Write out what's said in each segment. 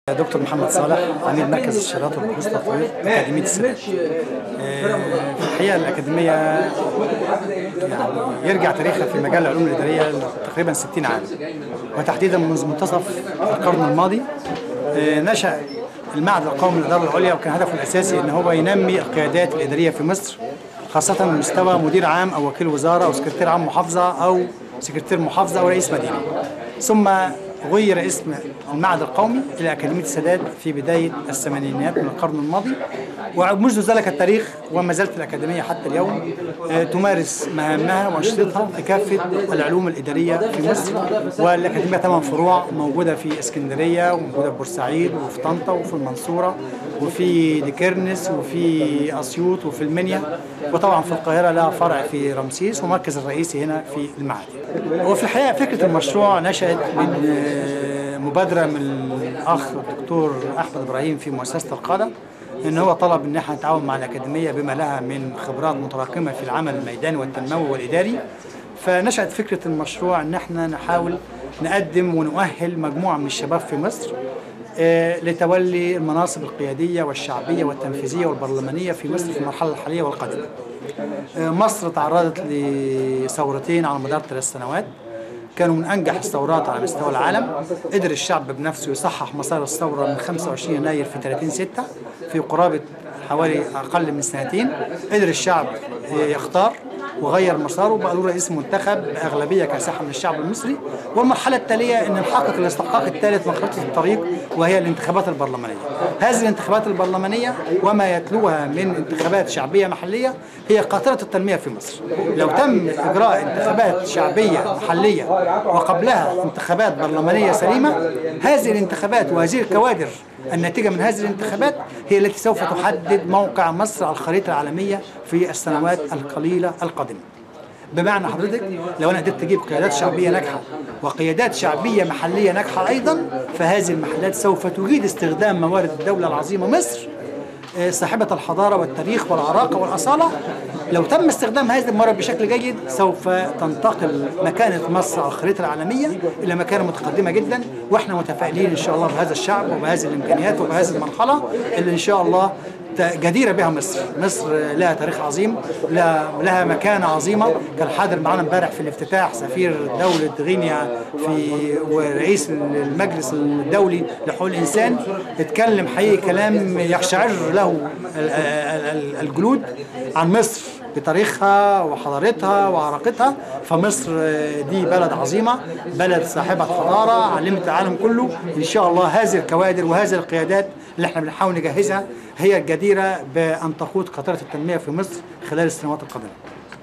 دكتور محمد صالح عميد مركز الشراط والبحوث التطوير أكاديمية السادات. آه، في الحقيقة الأكاديمية يعني يرجع تاريخها في مجال العلوم الإدارية تقريبا 60 عام وتحديدا منذ منتصف القرن الماضي آه، نشأ المعهد القومي للإدارة العليا وكان هدفه الأساسي أن هو ينمي القيادات الإدارية في مصر خاصة من مستوى مدير عام أو وكيل وزارة أو سكرتير عام محافظة أو سكرتير محافظة أو رئيس مدينة ثم غير اسم المعهد القومي إلى أكاديمية السادات في بداية الثمانينات من القرن الماضي ومنذ ذلك التاريخ وما زالت الأكاديمية حتى اليوم آه، تمارس مهامها وأنشطتها في كافة العلوم الإدارية في مصر والأكاديمية ثمان فروع موجودة في اسكندرية وموجودة في بورسعيد وفي طنطا وفي المنصورة وفي ديكرنس وفي أسيوط وفي المنيا وطبعا في القاهرة لها فرع في رمسيس ومركز الرئيسي هنا في المعادي وفي الحقيقة فكرة المشروع نشأت من آه، مبادرة من الأخ الدكتور أحمد إبراهيم في مؤسسة القادة ان هو طلب ان احنا نتعاون مع الاكاديميه بما لها من خبرات متراكمه في العمل الميداني والتنموي والاداري فنشأت فكره المشروع ان احنا نحاول نقدم ونؤهل مجموعه من الشباب في مصر آه، لتولي المناصب القياديه والشعبيه والتنفيذيه والبرلمانيه في مصر في المرحله الحاليه والقادمه. آه، مصر تعرضت لثورتين على مدار ثلاث سنوات كانوا من انجح الثورات على مستوى العالم قدر الشعب بنفسه يصحح مسار الثوره من 25 يناير في 30 6 في قرابه حوالي اقل من سنتين قدر الشعب يختار وغير مساره بقى له رئيس منتخب باغلبيه كاسحه من الشعب المصري والمرحله التاليه ان نحقق الاستحقاق الثالث من خطه الطريق وهي الانتخابات البرلمانيه. هذه الانتخابات البرلمانيه وما يتلوها من انتخابات شعبيه محليه هي قاطره التنميه في مصر. لو تم اجراء انتخابات شعبيه محليه وقبلها انتخابات برلمانيه سليمه هذه الانتخابات وهذه الكوادر الناتجة من هذه الانتخابات هي التي سوف تحدد موقع مصر على الخريطة العالمية في السنوات القليلة القادمة بمعنى حضرتك لو انا قدرت اجيب قيادات شعبيه ناجحه وقيادات شعبيه محليه ناجحه ايضا فهذه المحلات سوف تجيد استخدام موارد الدوله العظيمه مصر آه، صاحبة الحضارة والتاريخ والعراقة والأصالة لو تم استخدام هذه الموارد بشكل جيد سوف تنتقل مكانة مصر على الخريطة العالمية إلى مكانة متقدمة جدا وإحنا متفائلين إن شاء الله بهذا الشعب وبهذه الإمكانيات وبهذه المرحلة اللي إن شاء الله ت- جديرة بها مصر مصر لها تاريخ عظيم لها, لها مكانة عظيمة كان حاضر معنا امبارح في الافتتاح سفير دولة غينيا في ورئيس المجلس الدولي لحقوق الإنسان اتكلم حقيقي كلام يقشعر له ال- ال- ال- الجلود عن مصر بتاريخها وحضارتها وعراقتها فمصر دي بلد عظيمة بلد صاحبة حضارة علمت العالم كله إن شاء الله هذه الكوادر وهذه القيادات اللي احنا بنحاول نجهزها هي الجديرة بأن تقود قطرة التنمية في مصر خلال السنوات القادمة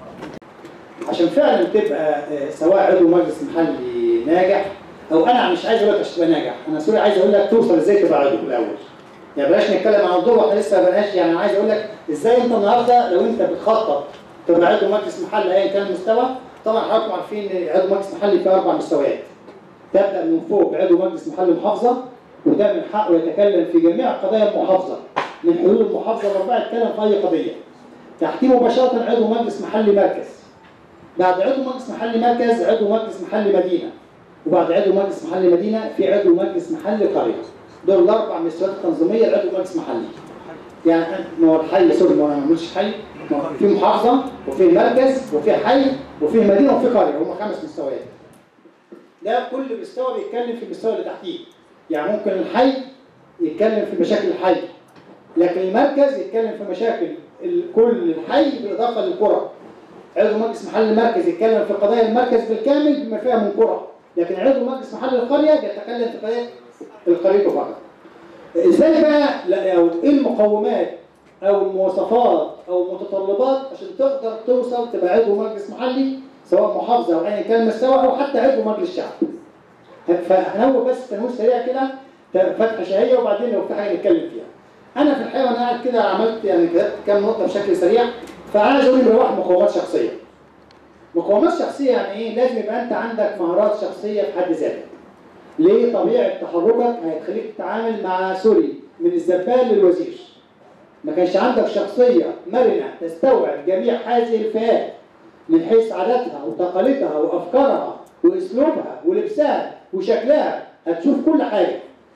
عشان فعلا تبقى آه، سواء عضو مجلس محلي ناجح او انا مش عايز اقول لك عشان تبقى ناجح انا سوري عايز اقول لك توصل ازاي تبقى عضو الاول يعني بلاش نتكلم عن الدور واحنا لسه ما بقناش يعني انا عايز اقول لك ازاي انت النهارده لو انت بتخطط تبقى عضو مجلس محلي ايا كان المستوى طبعا حضراتكم عارفين ان عضو مجلس محلي فيه اربع مستويات تبدا من فوق بعضو مجلس محلي محافظه وده من حقه يتكلم في جميع قضايا المحافظه من حدود المحافظه الاربعه يتكلم في اي قضيه تحتيه مباشره عضو مجلس محلي مركز بعد عضو مجلس محلي مركز عضو مجلس محلي مدينه وبعد عضو مجلس محلي مدينه في عضو مجلس محلي قريه دول الاربع مستويات التنظيميه لعضو مجلس محلي يعني أنت- ما هو الحي سوري ما هو انا ما عملتش حي ما هو في محافظه وفي مركز وفي حي وفي مدينه وفي قريه هم خمس مستويات ده كل مستوى بيتكلم في المستوى اللي تحتيه يعني ممكن الحي يتكلم في مشاكل الحي لكن المركز يتكلم في مشاكل ال- كل الحي بالاضافه للقرى عضو مجلس محل المركز يتكلم في قضايا المركز بالكامل بما فيها من قرى لكن عضو مجلس محل القريه يتكلم في قضايا القريه فقط ازاي بقى لا او ايه المقومات او المواصفات او المتطلبات عشان تقدر توصل تبقى عضو مجلس محلي سواء محافظه او ايا كان المستوى او حتى عضو مجلس شعب فهنوه بس تنويه سريع كده فتحه شهيه وبعدين لو في حاجه نتكلم فيها انا في الحقيقه وانا قاعد كده عملت يعني كتبت كام نقطه بشكل سريع فعايز اقول نمره واحد مقومات شخصيه مقومات شخصيه يعني ايه لازم يبقى انت عندك مهارات شخصيه في حد ذاتك ليه طبيعه تحركك هتخليك تتعامل مع سوري من الزبال للوزير ما كانش عندك شخصيه مرنه تستوعب جميع هذه الفئات من حيث عاداتها وتقاليدها وافكارها واسلوبها ولبسها وشكلها هتشوف كل حاجه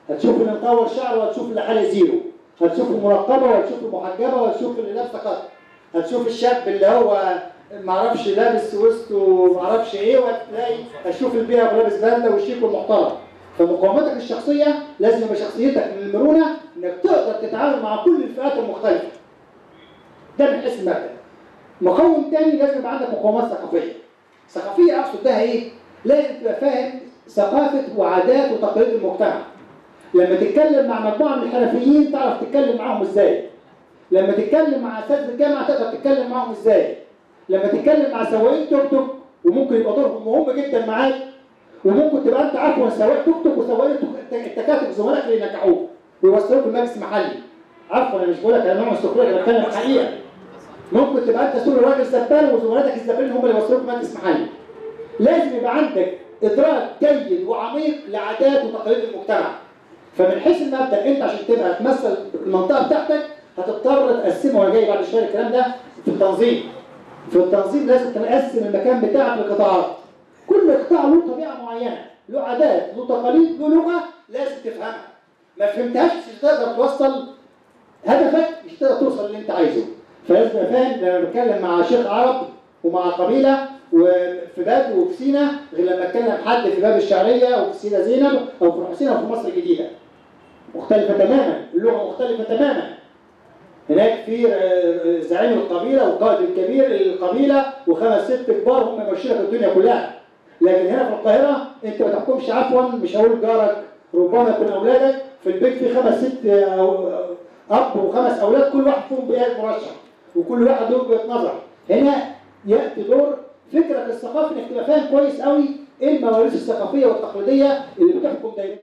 هتشوف اللي مطور شعره وهتشوف اللي حالق زيرو هتشوف المنقبه وهتشوف المحجبه وهتشوف اللي لابسه قط هتشوف الشاب اللي هو معرفش لابس وسطه معرفش ايه وهتلاقي هتشوف البيئه ولابس بدله والشيك والمحترم فمقاومتك الشخصيه لازم يبقى شخصيتك من المرونه انك تقدر تتعامل مع كل الفئات المختلفه ده من حيث المبدا مقوم تاني لازم يبقى عندك مقاومات ثقافيه ثقافيه اقصد بها ايه؟ لازم تبقى فاهم ثقافه وعادات وتقاليد المجتمع لما تتكلم مع مجموعه من الحنفيين تعرف تتكلم معاهم ازاي لما تتكلم مع اساتذه الجامعه تقدر تتكلم معاهم ازاي لما تتكلم مع سواقين توك توك وممكن يبقى دورهم مهم جدا معاك وممكن تبقى انت عفوا سواق توك توك وسواقين التوك- التكاتك زملائك اللي نجحوك ويوصلوك المجلس المحلي عفوا انا مش بقول لك انا نوع من السخريه انا بتكلم حقيقه ممكن تبقى انت سوري راجل زبال وزملاتك الزبالين هم اللي يوصلوك مجلس محلي لازم يبقى عندك ادراك جيد وعميق لعادات وتقاليد المجتمع فمن حيث المبدا انت عشان تبقى تمثل المنطقه بتاعتك هتضطر تقسمها وانا جاي بعد شويه الكلام ده في التنظيم في التنظيم لازم تقسم المكان بتاعك لقطاعات كل قطاع له طبيعه معينه له عادات له تقاليد له لغه لازم تفهمها ما فهمتهاش مش هتقدر توصل هدفك مش هتقدر توصل اللي انت عايزه فلازم تبقى فاهم لما بتكلم مع شيخ عرب ومع قبيله وفي باب وفي سينا غير لما اتكلم حد في باب الشعريه او في سينا زينب او في الحسين او في مصر الجديده مختلفه تماما اللغه مختلفه تماما هناك في آه، زعيم القبيله والقائد الكبير للقبيله وخمس ست كبار هم ماشيين لك الدنيا كلها لكن هنا في القاهره انت ما تحكمش عفوا مش هقول جارك ربما يكون اولادك في البيت في خمس ست آه، اب وخمس اولاد كل واحد فيهم بيئه مرشح وكل واحد له وجهه نظر هنا ياتي دور فكرك الثقافي انك تبقى فاهم كويس قوي ايه المواريث الثقافيه والتقليديه اللي بتحكم دايرتك